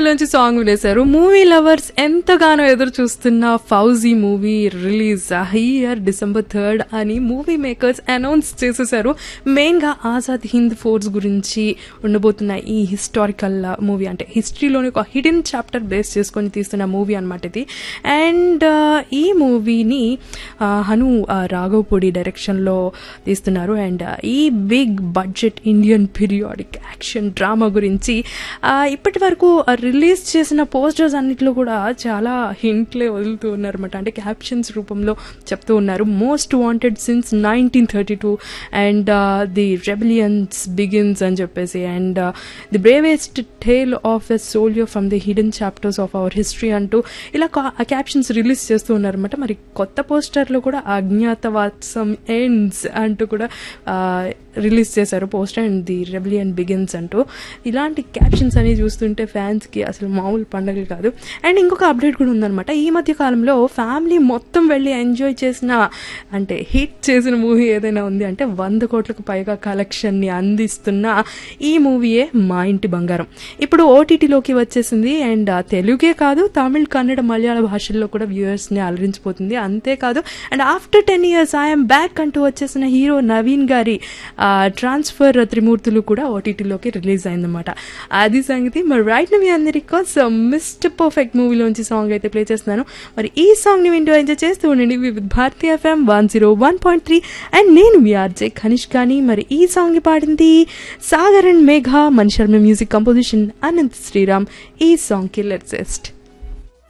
మూవీలోంచి song వినేశారు movie lovers ఎంతగానో ఎదురు చూస్తున్న Fauji movie release year December third అని మూవీ మేకర్స్ అనౌన్స్ చేసేసారు మెయిన్ గా ఆజాద్ హింద్ ఫోర్స్ గురించి ఉండబోతున్న ఈ హిస్టారికల్ మూవీ అంటే హిస్టరీలోని ఒక హిడెన్ చాప్టర్ బేస్ చేసుకొని తీస్తున్న మూవీ అనమాట ఇది అండ్ ఈ మూవీని హను ఆ, రాఘవపూడి డైరెక్షన్ లో తీస్తున్నారు అండ్ ఈ big budget Indian periodic action drama గురించి ఆ, ఇప్పటి వరకు రిలీజ్ చేసిన పోస్టర్స్ అన్నిట్లో కూడా చాలా హింట్లే వదులుతూ ఉన్నారన్నమాట అంటే క్యాప్షన్స్ రూపంలో చెప్తూ ఉన్నారు most wanted since nineteen thirty two and the rebellions begins అని చెప్పేసి and the bravest tale of a soldier from the hidden chapters of our history అంటూ ఇలా క్యాప్షన్స్ రిలీజ్ చేస్తూ ఉన్నారన్నమాట మరి కొత్త పోస్టర్లో కూడా అజ్ఞాతవాసం ఎండ్స్ అంటూ కూడా రిలీజ్ చేశారు poster and the rebellion begins అంటూ ఇలాంటి క్యాప్షన్స్ అనేవి చూస్తుంటే ఫ్యాన్స్కి అసలు మామూలు పండగలు కాదు అండ్ ఇంకొక అప్డేట్ కూడా ఉందన్నమాట ఈ మధ్య కాలంలో ఫ్యామిలీ మొత్తం వెళ్ళి ఎంజాయ్ చేసిన అంటే హిట్ చేసిన మూవీ ఏదైనా ఉంది అంటే వంద కోట్లకు పైగా కలెక్షన్ని అందిస్తున్న ఈ మూవీయే మా ఇంటి బంగారం ఇప్పుడు ఓటీటీలోకి వచ్చేసింది అండ్ తెలుగే కాదు తమిళ్ కన్నడ మలయాళ భాషల్లో కూడా వ్యూవర్స్ని అలరించిపోతుంది అంతేకాదు and after ten years I'm back అంటూ వచ్చేసిన హీరో నవీన్ గారి ట్రాన్స్ఫర్ త్రిమూర్తులు కూడా ఓటీటీలోకి రిలీజ్ అయిందన్నమాట అది సంగతి మరి రైట్ మీ అందరి కోసం మిస్టర్ పర్ఫెక్ట్ మూవీలోంచి సాంగ్ అయితే ప్లే చేస్తున్నాను మరి ఈ సాంగ్ ని వింటూ ఎంజాయ్ చేస్తూ ఉండండి with Bharati FM one zero one point three and నేను మీ ఆర్జే ఖనిష్ కానీ మరి ఈ సాంగ్ ని పాడింది Sagar and Megha Mani Sharma music composition Ananth Sriram ఈ సాంగ్ కి లెట్స్ జస్ట్